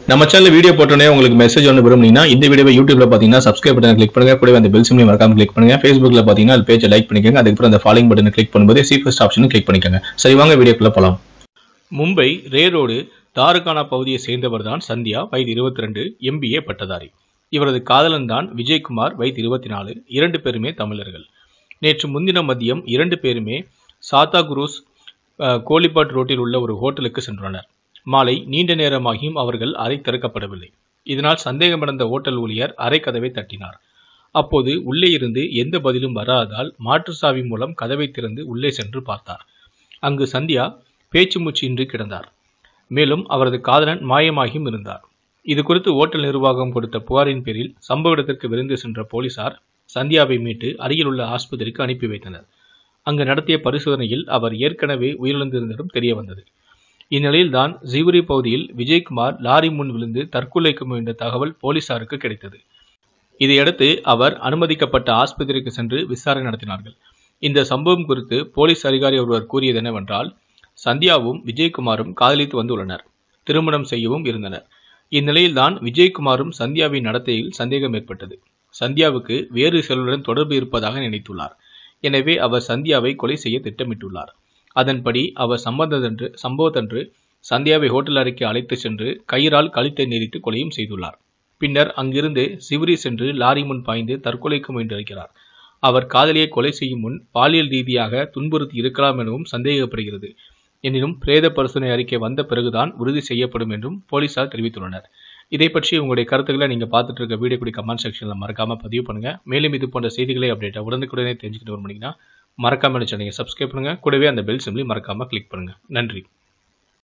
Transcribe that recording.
நம்ம channel video போட்டோன்னே உங்களுக்கு மெசேஜ் ஒன்று விரும்புனீங்கன்னா இந்த வீடியோவை யூடியூப்ல பார்த்தீங்கன்னா சப்ஸ்கிரைப் பட்டன் கிளிக் பண்ணுங்க கூடவே அந்த பெல் சிம்லையும் மறக்காம கிளிக் பண்ணுங்க ஃபேஸ்புக்ல பார்த்தீங்கன்னா அது பேஜை லைக் பண்ணிக்கோங்க அதுக்கப்புறம் அந்த ஃபாலோயிங் பட்டனை கிளிக் பண்ணும்போது சி ஃபர்ஸ்ட் ஆப்ஷனும் கிளிக் பண்ணிக்கோங்க சரி வாங்க வீடியோக்குள்ள போலாம் மும்பை ரேரோடு தாருகானா பகுதியை சேர்ந்தவர் தான் சந்தியா வயது இருபத்தி ரெண்டு எம்பிஏ பட்டதாரி இவரது காதலன் தான் விஜயகுமார் வயது இருபத்தி நாலு இரண்டு பேருமே தமிழர்கள் நேற்று முன்தின மதியம் இரண்டு பேருமே சாத்தா குரூஸ் அஹ், கோலிபாட் ரோட்டில் உள்ள ஒரு ஹோட்டலுக்கு சென்றுள்ளனர் மாலை நீண்ட நேரமாகியும் அவர்கள் அறை திறக்கப்படவில்லை இதனால் சந்தேகமடைந்த ஹோட்டல் ஊழியர் அறை கதவை தட்டினார் அப்போது உள்ளே இருந்து எந்த பதிலும் வராததால் மாற்று சாவி மூலம் கதவை திறந்து உள்ளே சென்று பார்த்தார் அங்கு சந்தியா பேச்சு மூச்சு இன்றி கிடந்தார் மேலும் அவரது காதலன் மாயமாகியும் இருந்தார் இது குறித்து ஓட்டல் நிர்வாகம் கொடுத்த புகாரின் பேரில் சம்பவ இடத்திற்கு விரைந்து சென்ற போலீசார் சந்தியாவை மீட்டு அருகில் உள்ள ஆஸ்பத்திரிக்கு அனுப்பி வைத்தனர் அங்கு நடத்திய பரிசோதனையில் அவர் ஏற்கனவே உயிரிழந்திருந்ததும் தெரிய வந்தது இந்நிலையில்தான் ஜிவுரி பகுதியில் விஜயகுமார் லாரி முன் விழுந்து தற்கொலைக்கு முயன்ற தகவல் போலீசாருக்கு கிடைத்தது இதையடுத்து அவர் அனுமதிக்கப்பட்ட ஆஸ்பத்திரிக்கு சென்று விசாரணை நடத்தினார்கள் இந்த சம்பவம் குறித்து போலீஸ் அதிகாரி ஒருவர் கூறியது என்னவென்றால் சந்தியாவும் விஜயகுமாரும் காதலித்து வந்துள்ளனர் திருமணம் செய்யவும் இருந்தனர் இந்நிலையில்தான் விஜயகுமாரும் சந்தியாவின் நடத்தையில் சந்தேகம் ஏற்பட்டது சந்தியாவுக்கு வேறு சிலருடன் தொடர்பு இருப்பதாக நினைத்துள்ளார் எனவே அவர் சந்தியாவை கொலை செய்ய திட்டமிட்டுள்ளார் அதன்படி அவர் சம்பந்தத்தன்று சம்பவத்தன்று சந்தியாவை ஹோட்டல் அறைக்கு அழைத்து சென்று கயிறால் கழுத்தை நெரித்து கொலையும் செய்துள்ளார் பின்னர் அங்கிருந்து சிவரி சென்று லாரி முன் பாய்ந்து தற்கொலைக்கு முயன்றிருக்கிறார் அவர் காதலியை கொலை செய்யும் முன் பாலியல் ரீதியாக துன்புறுத்தி இருக்கலாம் எனவும் சந்தேகப்படுகிறது எனினும் பிரேத பரிசோதனை அறிக்கை வந்த பிறகுதான் உறுதி செய்யப்படும் என்றும் போலீசார் தெரிவித்துள்ளனர் இதை பற்றி உங்களுடைய கருத்துக்களை நீங்க பார்த்துட்டு இருக்க வீடியோ கூடிய கமெண்ட் செக்ஷன்ல மறக்காம பதிவு பண்ணுங்க மேலும் இது போன்ற செய்திகளை அப்டேட்டா உடனுக்குடனே தெரிஞ்சுக்கிட்டு வரணும்னா மறக்காம சேனலை சப்ஸ்கிரைப் பண்ணுங்க கூடவே அந்த பெல் சிம்லி மறக்காம கிளிக் பண்ணுங்க நன்றி